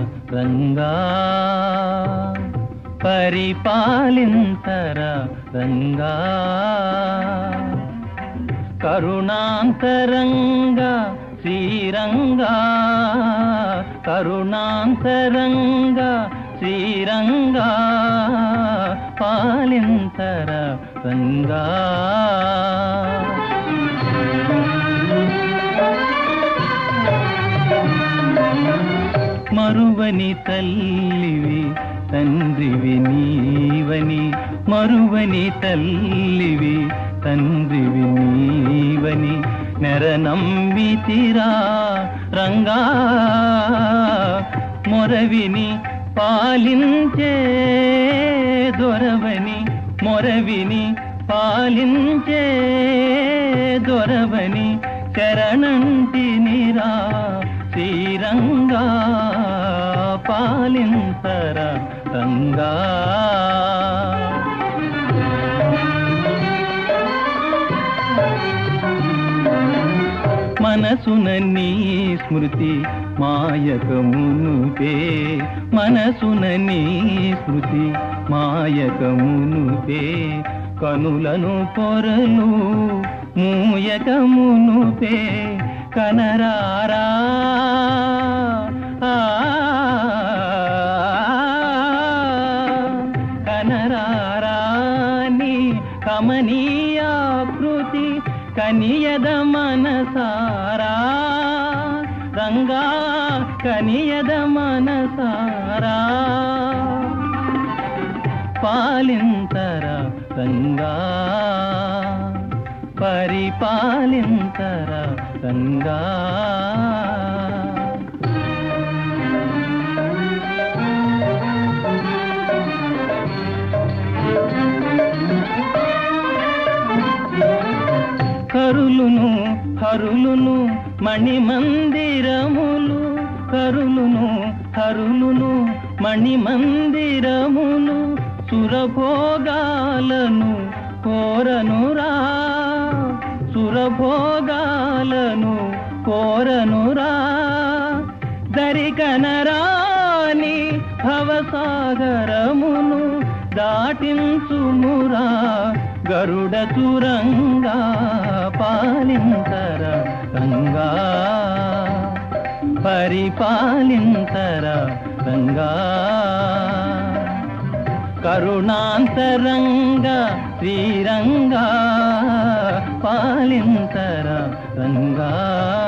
రంగా పరిపాలింతర రంగా కరుణాంతరంగా శ్రీరంగా కరుణాంతరంగా శ్రీరంగా పాలింతర రంగా మరువని తల్లివి తండ్రివి నీవని మరువని తల్లివి తండ్రివి నీవని నెరనంబితిరా రంగా మొరవిని పాలించే దొరవని మొరవిని పాలించే దొరవని శరణంటినిరా శ్రీరంగా పాలింతర రంగా మనసున నీ స్మృతి మాయకమునుపే మనసున నీ స్మృతి మాయకమునుపే కనులను పొరలు మూయకమునుపే కనరారా ఆ, కనరారా నీ కమనీయాకృతి కనియద మనసారా రంగా కనియద మనసారా పాలింతర రంగా పరిపాలింతర రంగా కరులును హరులును మణిమందిరములు కరులును హరులును మణిమందిరములు సురభోగాలను కోరనురా సురభోగాలను కోరనురా దరికనరాని భవసాగరమును దాటించుమురా గరుడ తురంగా పాలింతర రంగా పరిపాలింతర రంగా కరుణాంతరంగా శ్రీరంగా పాలింతర రంగా